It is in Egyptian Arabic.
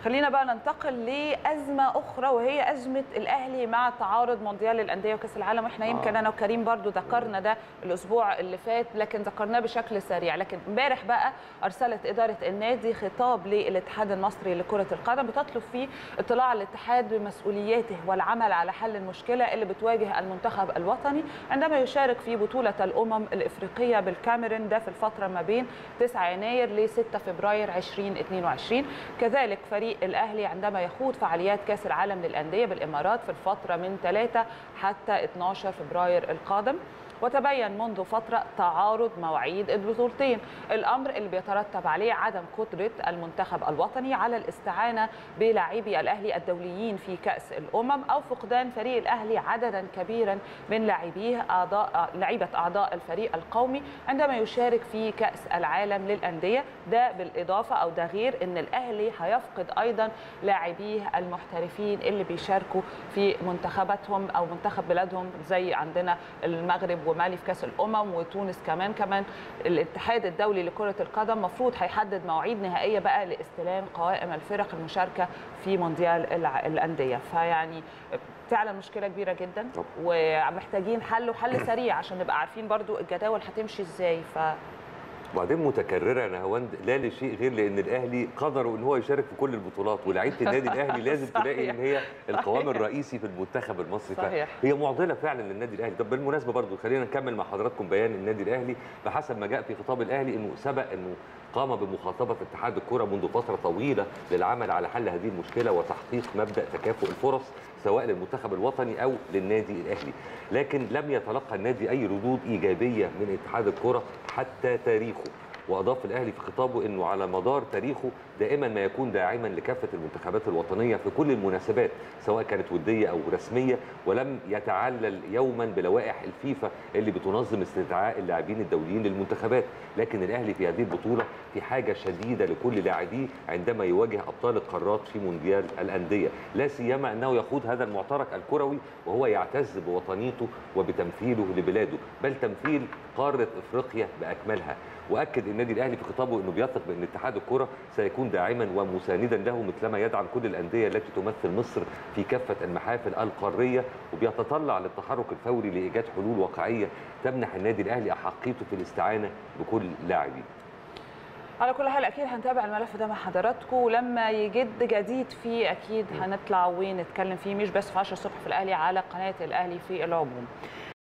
خلينا بقى ننتقل لازمه اخرى وهي ازمه الاهلي مع تعارض مونديال الانديه وكاس العالم واحنا يمكن انا وكريم برضو ذكرنا ده الاسبوع اللي فات لكن ذكرناه بشكل سريع لكن امبارح بقى ارسلت اداره النادي خطاب للاتحاد المصري لكره القدم بتطلب فيه اطلاع الاتحاد بمسؤولياته والعمل على حل المشكله اللي بتواجه المنتخب الوطني عندما يشارك في بطوله الامم الافريقيه بالكاميرون ده في الفتره ما بين 9 يناير ل 6 فبراير 2022 كذلك فريق الاهلي عندما يخوض فعاليات كاس العالم للانديه بالامارات في الفتره من 3 حتى 12 فبراير القادم وتبين منذ فترة تعارض مواعيد البطولتين الأمر اللي بيترتب عليه عدم قدرة المنتخب الوطني على الاستعانة بلاعبي الأهلي الدوليين في كأس الأمم أو فقدان فريق الأهلي عددا كبيرا من لاعبيه أعضاء لعيبة أعضاء الفريق القومي عندما يشارك في كأس العالم للأندية ده بالإضافة أو ده غير أن الأهلي هيفقد أيضا لاعبيه المحترفين اللي بيشاركوا في منتخباتهم أو منتخب بلادهم زي عندنا المغرب ومالي في كاس الامم وتونس كمان كمان الاتحاد الدولي لكره القدم مفروض هيحدد مواعيد نهائيه بقى لاستلام قوائم الفرق المشاركه في مونديال الانديه فيعني فعلا مشكله كبيره جدا ومحتاجين حل وحل سريع عشان نبقى عارفين برضو الجداول هتمشي ازاي ف وبعدين متكرره يا نهاوند لا لشيء غير لان الاهلي قدره ان هو يشارك في كل البطولات ولاعيبه النادي الاهلي لازم تلاقي ان هي القوام الرئيسي في المنتخب المصري صحيح. هي معضله فعلا للنادي الاهلي طب بالمناسبه برضو خلينا نكمل مع حضراتكم بيان النادي الاهلي بحسب ما جاء في خطاب الاهلي انه سبق انه قام بمخاطبه اتحاد الكره منذ فتره طويله للعمل على حل هذه المشكله وتحقيق مبدا تكافؤ الفرص سواء للمنتخب الوطني او للنادي الاهلي لكن لم يتلقى النادي اي ردود ايجابيه من اتحاد الكره حتى تاريخه واضاف الاهلي في خطابه انه على مدار تاريخه دائما ما يكون داعما لكافه المنتخبات الوطنيه في كل المناسبات سواء كانت وديه او رسميه ولم يتعلل يوما بلوائح الفيفا اللي بتنظم استدعاء اللاعبين الدوليين للمنتخبات لكن الاهلي في هذه البطوله في حاجه شديده لكل لاعبيه عندما يواجه ابطال القارات في مونديال الانديه لا سيما انه يخوض هذا المعترك الكروي وهو يعتز بوطنيته وبتمثيله لبلاده بل تمثيل قاره افريقيا باكملها واكد النادي الاهلي في خطابه انه بيثق بان اتحاد الكره سيكون داعما ومساندا له مثلما يدعم كل الانديه التي تمثل مصر في كافه المحافل القاريه وبيتطلع للتحرك الفوري لايجاد حلول واقعيه تمنح النادي الاهلي احقيته في الاستعانه بكل لاعبيه على كل حال اكيد هنتابع الملف ده مع حضراتكم ولما يجد جديد فيه اكيد هنطلع ونتكلم فيه مش بس في 10 الصبح في الاهلي على قناه الاهلي في العموم